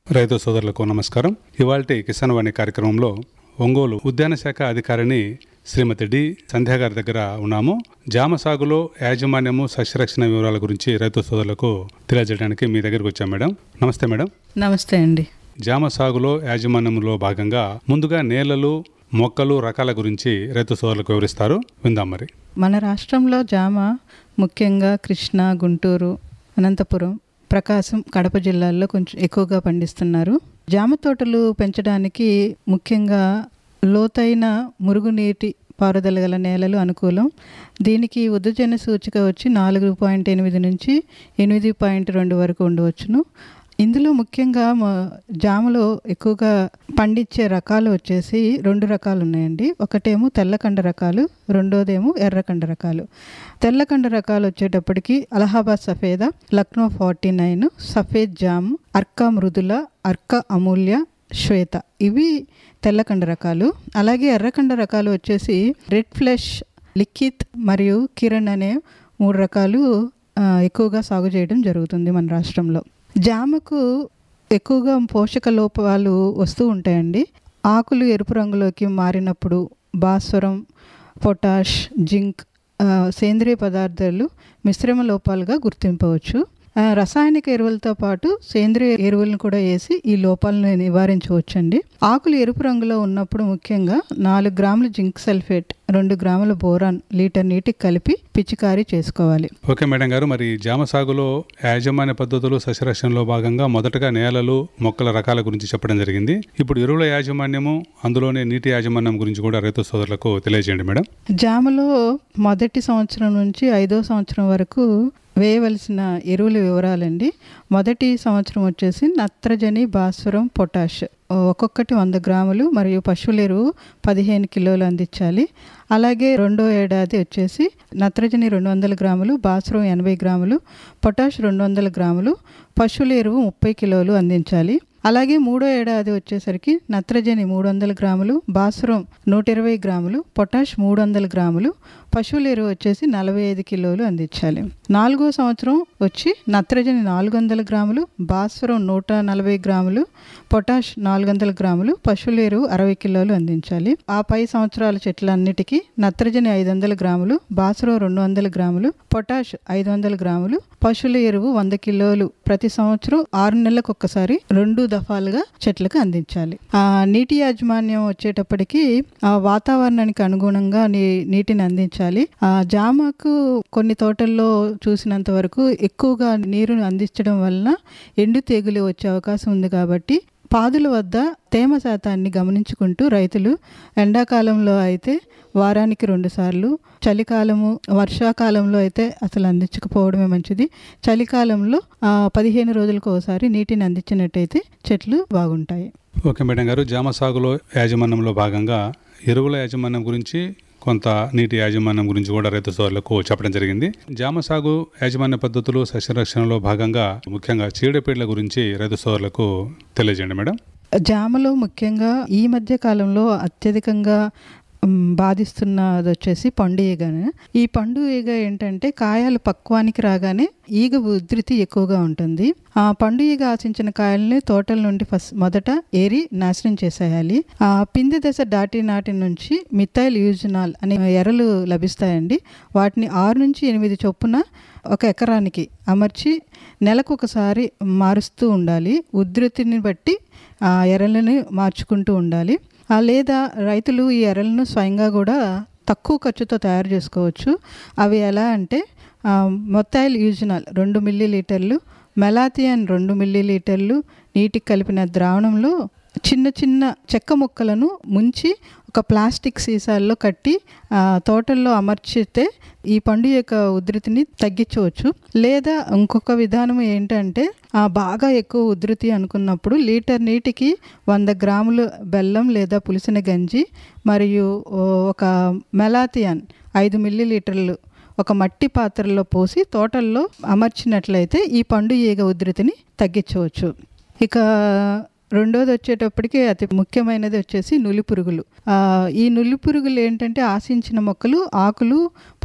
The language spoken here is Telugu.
రైతు సోదరులకు నమస్కారం ఇవాల్టి కిసాన్ వాణి కార్యక్రమంలో ఒంగోలు ఉద్యాన శాఖ అధికారిని శ్రీమతి డి సంధ్యా గారి దగ్గర ఉన్నాము జామ సాగులో యాజమాన్యము సస్యరక్షణ వివరాల గురించి రైతు సోదరులకు తెలియజేయడానికి మీ దగ్గరికి వచ్చాం మేడం నమస్తే మేడం నమస్తే అండి జామ సాగులో యాజమాన్యంలో భాగంగా ముందుగా నేలలు మొక్కలు రకాల గురించి రైతు సోదరులకు వివరిస్తారు విందాం మరి మన రాష్ట్రంలో జామ ముఖ్యంగా కృష్ణా గుంటూరు అనంతపురం ప్రకాశం కడప జిల్లాల్లో కొంచెం ఎక్కువగా పండిస్తున్నారు జామ తోటలు పెంచడానికి ముఖ్యంగా లోతైన మురుగునీటి పారుదల గల నేలలు అనుకూలం దీనికి ఉద్దజన సూచిక వచ్చి నాలుగు పాయింట్ ఎనిమిది నుంచి ఎనిమిది పాయింట్ రెండు వరకు ఉండవచ్చును ఇందులో ముఖ్యంగా మ- జామలో ఎక్కువగా పండించే రకాలు వచ్చేసి రెండు రకాలు ఉన్నాయండి ఒకటేమో తెల్లకండ రకాలు రెండోదేమో ఎర్రకండ రకాలు తెల్లకండ రకాలు వచ్చేటప్పటికి అలహాబాద్ సఫేద లక్నో ఫార్టీ నైన్ సఫేద్ జామ్ అర్కా మృదుల అర్కా అమూల్య శ్వేత ఇవి తెల్లకండ రకాలు అలాగే ఎర్రకండ రకాలు వచ్చేసి రెడ్ ఫ్లెష్ లిఖిత్ మరియు కిరణ్ అనే మూడు రకాలు ఆ, ఎక్కువగా సాగు చేయడం జరుగుతుంది మన రాష్ట్రంలో జామకు ఎక్కువగా పోషక లోపాలు వస్తూ ఉంటాయండి ఆకులు ఎరుపు రంగులోకి మారినప్పుడు భాస్వరం పొటాష్ జింక్ ఆ, సేంద్రియ పదార్థాలు మిశ్రమ లోపాలుగా గుర్తింపవచ్చు ఆ, రసాయనిక ఎరువులతో పాటు సేంద్రియ ఎరువులను కూడా వేసి ఈ లోపాలను నివారించవచ్చండి ఆకులు ఎరుపు రంగులో ఉన్నప్పుడు ముఖ్యంగా నాలుగు గ్రాముల జింక్ సల్ఫేట్ రెండు గ్రాముల బోరాన్ లీటర్ నీటికి కలిపి పిచికారీ చేసుకోవాలి ఓకే మేడం గారు మరి జామ సాగులో యాజమాన్య పద్ధతులు సస్యరక్షణలో భాగంగా మొదటగా నేలలు మొక్కల రకాల గురించి చెప్పడం జరిగింది ఇప్పుడు ఎరువుల యాజమాన్యము అందులోనే నీటి యాజమాన్యం గురించి కూడా రైతు సోదరులకు తెలియజేయండి మేడం జామలో మొదటి సంవత్సరం నుంచి ఐదో సంవత్సరం వరకు వేయవలసిన ఎరువుల వివరాలండి మొదటి సంవత్సరం వచ్చేసి నత్రజని భాస్వరం పొటాష్ ఒక్కొక్కటి వంద గ్రాములు మరియు పశువుల ఎరువు పదిహేను కిలోలు అందించాలి అలాగే రెండో ఏడాది వచ్చేసి నత్రజని రెండు వందల గ్రాములు భాస్వరం ఎనభై గ్రాములు పొటాష్ రెండు వందల గ్రాములు పశువుల ఎరువు ముప్పై కిలోలు అందించాలి అలాగే మూడో ఏడాది వచ్చేసరికి నత్రజని మూడు వందల గ్రాములు భాస్వరం నూట ఇరవై గ్రాములు పొటాష్ మూడు వందల గ్రాములు పశువుల ఎరువు వచ్చేసి నలభై ఐదు కిలోలు అందించాలి నాలుగో సంవత్సరం వచ్చి నత్రజని నాలుగు వందల గ్రాములు భాస్వరం నూట నలభై గ్రాములు పొటాష్ నాలుగు వందల గ్రాములు పశువుల ఎరువు అరవై కిలోలు అందించాలి ఆ పై సంవత్సరాల చెట్లన్నిటికీ నత్రజని ఐదు వందల గ్రాములు భాస్వరం రెండు వందల గ్రాములు పొటాష్ ఐదు వందల గ్రాములు పశువుల ఎరువు వంద కిలోలు ప్రతి సంవత్సరం ఆరు నెలలకు ఒక్కసారి రెండు దఫాలుగా చెట్లకు అందించాలి ఆ నీటి యాజమాన్యం వచ్చేటప్పటికి ఆ వాతావరణానికి అనుగుణంగా నీ నీటిని అందించాలి ఆ జామకు కొన్ని తోటల్లో చూసినంత వరకు ఎక్కువగా నీరుని అందించడం వలన ఎండు తెగులు వచ్చే అవకాశం ఉంది కాబట్టి పాదుల వద్ద తేమ శాతాన్ని గమనించుకుంటూ రైతులు ఎండాకాలంలో అయితే వారానికి రెండు సార్లు చలికాలము వర్షాకాలంలో అయితే అసలు అందించకపోవడమే మంచిది చలికాలంలో ఆ, పదిహేను రోజులకు ఒకసారి నీటిని అందించినట్టయితే చెట్లు బాగుంటాయి ఓకే మేడం గారు జామ సాగులో యాజమాన్యంలో భాగంగా ఎరువుల యాజమాన్యం గురించి కొంత నీటి యాజమాన్యం గురించి కూడా రైతు సోదరులకు చెప్పడం జరిగింది జామ సాగు యాజమాన్య పద్ధతులు సస్యరక్షణలో భాగంగా ముఖ్యంగా చీడపీడల గురించి రైతు సోదరులకు తెలియజేయండి మేడం జామలో ముఖ్యంగా ఈ మధ్య కాలంలో అత్యధికంగా మ్, బాధిస్తున్నది వచ్చేసి పండు ఈగను ఈ పండు ఈగ ఏంటంటే కాయలు పక్వానికి రాగానే ఈగ ఉధృతి ఎక్కువగా ఉంటుంది ఆ పండు ఈగ ఆశించిన కాయల్ని తోటల నుండి ఫస్ట్ మొదట ఏరి నాశనం చేసేయాలి ఆ పిండి దశ దాటి నాటి నుంచి మిథైల్ యూజనాల్ అనే ఎర్రలు లభిస్తాయండి వాటిని ఆరు నుంచి ఎనిమిది చొప్పున ఒక ఎకరానికి అమర్చి నెలకు ఒకసారి మారుస్తూ ఉండాలి ఉధృతిని బట్టి ఆ ఎర్రలను మార్చుకుంటూ ఉండాలి ఆ లేదా రైతులు ఈ ఎర్రలను స్వయంగా కూడా తక్కువ ఖర్చుతో తయారు చేసుకోవచ్చు అవి ఎలా అంటే ఆ, మొత్తాయిల్ యూజనాల్ రెండు మిల్లీ లీటర్లు మెలాథియన్ రెండు మిల్లీ లీటర్లు నీటికి కలిపిన ద్రావణంలో చిన్న చిన్న చెక్క ముక్కలను ముంచి ఒక ప్లాస్టిక్ సీసాల్లో కట్టి ఆ, తోటల్లో అమర్చితే ఈ పండు యొక్క ఉధృతిని తగ్గించవచ్చు లేదా ఇంకొక విధానం ఏంటంటే ఆ, బాగా ఎక్కువ ఉధృతి అనుకున్నప్పుడు లీటర్ నీటికి వంద గ్రాములు బెల్లం లేదా పులిసిన గంజి మరియు ఓ, ఒక మెలాథియాన్ ఐదు మిల్లీ లీటర్లు ఒక మట్టి పాత్రలో పోసి తోటల్లో అమర్చినట్లయితే ఈ పండు ఈగ ఉధృతిని తగ్గించవచ్చు ఇక రెండోది వచ్చేటప్పటికి అతి ముఖ్యమైనది వచ్చేసి నులి పురుగులు ఆ, ఈ నులి పురుగులు ఏంటంటే ఆశించిన మొక్కలు ఆకులు